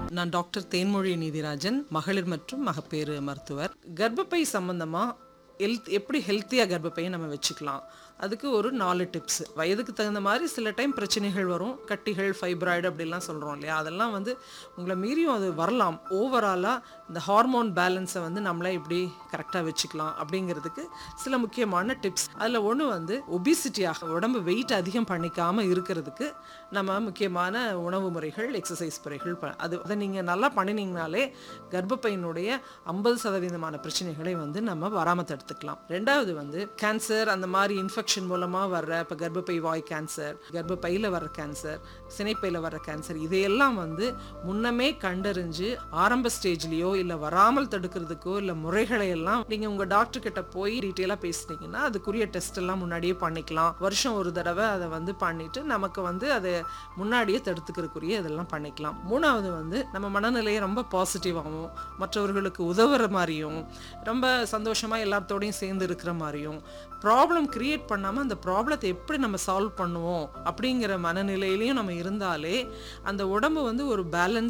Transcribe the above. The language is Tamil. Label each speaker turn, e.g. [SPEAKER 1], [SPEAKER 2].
[SPEAKER 1] நான் டாக்டர் தேன்மொழி நீதிராஜன் மகளிர் மற்றும் மகப்பேறு மருத்துவர் கர்ப்பப்பை சம்பந்தமா ஹெல்த் எப்படி ஹெல்த்தியாக கர்ப்பப்பையை நம்ம வச்சுக்கலாம் அதுக்கு ஒரு நாலு டிப்ஸ் வயதுக்கு தகுந்த மாதிரி சில டைம் பிரச்சனைகள் வரும் கட்டிகள் ஃபைப்ராய்டு அப்படிலாம் சொல்கிறோம் இல்லையா அதெல்லாம் வந்து உங்களை மீறியும் அது வரலாம் ஓவராலாக இந்த ஹார்மோன் பேலன்ஸை வந்து நம்மளே எப்படி கரெக்டாக வச்சுக்கலாம் அப்படிங்கிறதுக்கு சில முக்கியமான டிப்ஸ் அதில் ஒன்று வந்து ஒபிசிட்டியாக உடம்பு வெயிட் அதிகம் பண்ணிக்காமல் இருக்கிறதுக்கு நம்ம முக்கியமான உணவு முறைகள் எக்ஸசைஸ் முறைகள் ப- அது அதை நீங்கள் நல்லா பண்ணினீங்கனாலே கர்ப்பப்பையினுடைய ஐம்பது சதவீதமான பிரச்சனைகளை வந்து நம்ம வராமல் தடுத்துக்கலாம் ரெண்டாவது வந்து கேன்சர் அந்த மாதிரி இன்ஃபெக்ஷன் மூலமாக வர்ற இப்போ கர்ப்பப்பை வாய் கேன்சர் கர்ப்பப்பையில் வர்ற கேன்சர் சினைப்பையில் வர்ற கேன்சர் இதையெல்லாம் வந்து முன்னமே கண்டறிஞ்சு ஆரம்ப ஸ்டேஜ்லேயோ இல்லை வராமல் தடுக்கிறதுக்கோ இல்லை முறைகளை எல்லாம் நீங்கள் உங்கள் டாக்டர் கிட்ட போய் டீட்டெயிலாக பேசுனீங்கன்னா அதுக்குரிய டெஸ்ட் எல்லாம் முன்னாடியே பண்ணிக்கலாம் வருஷம் ஒரு தடவை அதை வந்து பண்ணிட்டு நமக்கு வந்து அதை முன்னாடியே தடுத்துக்கிறதுக்குரிய இதெல்லாம் பண்ணிக்கலாம் மூணாவது வந்து நம்ம மனநிலையை ரொம்ப பாசிட்டிவாகவும் மற்றவர்களுக்கு உதவுற மாதிரியும் ரொம்ப சந்தோஷமாக எல்லாத்தோடையும் சேர்ந்து இருக்கிற மாதிரியும் ப்ராப்ளம் கிரியேட் பண்ணாமல் அந்த ப்ராப்ளத்தை எப்படி நம்ம சால்வ் பண்ணுவோம் அப்படிங்கிற மனநிலையிலையும் நம்ம இருந்தாலே அந்த உடம்பு வந்து ஒரு பேலன்ஸ்